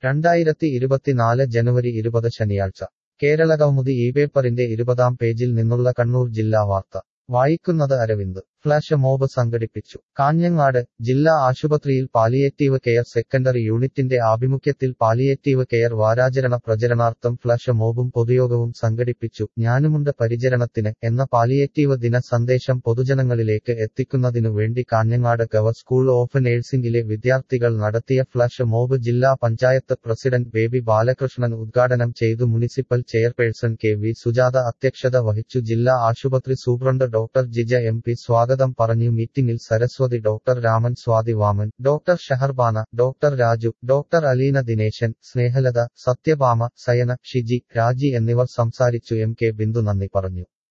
രണ്ടായിരത്തി ഇരുപത്തിനാല് ജനുവരി ഇരുപത് ശനിയാഴ്ച കേരളകൗമുദി ഈ പേപ്പറിന്റെ ഇരുപതാം പേജിൽ നിന്നുള്ള കണ്ണൂർ ജില്ലാ വാർത്ത വായിക്കുന്നത് അരവിന്ദ് ഫ്ലാഷ് മോബ് സംഘടിപ്പിച്ചു കാഞ്ഞങ്ങാട് ജില്ലാ ആശുപത്രിയിൽ പാലിയേറ്റീവ് കെയർ സെക്കൻഡറി യൂണിറ്റിന്റെ ആഭിമുഖ്യത്തിൽ പാലിയേറ്റീവ് കെയർ വാരാചരണ പ്രചരണാർത്ഥം ഫ്ലാഷ് മോബും പൊതുയോഗവും സംഘടിപ്പിച്ചു ഞാനുമുണ്ട് പരിചരണത്തിന് എന്ന പാലിയേറ്റീവ് ദിന സന്ദേശം പൊതുജനങ്ങളിലേക്ക് എത്തിക്കുന്നതിനു വേണ്ടി കാഞ്ഞങ്ങാട് ഗവ സ്കൂൾ ഓഫ് നേഴ്സിംഗിലെ വിദ്യാർത്ഥികൾ നടത്തിയ ഫ്ലാഷ് മോബ് ജില്ലാ പഞ്ചായത്ത് പ്രസിഡന്റ് ബേബി ബാലകൃഷ്ണൻ ഉദ്ഘാടനം ചെയ്തു municipal chairperson K V Sujatha അധ്യക്ഷത വഹിച്ചു ജില്ലാ ആശുപത്രി superintendent doctor Jija M P സ്വാഗതം പറഞ്ഞു മീറ്റിംഗിൽ Saraswathi doctor Raman Swathi Vaman doctor Shaharbana doctor Raju doctor Aleena Dineshan Snehalatha Sathyabhama Sayana Shiji Raji എന്നിവർ സംസാരിച്ചു എം കെ ബിന്ദു നന്ദി പറഞ്ഞു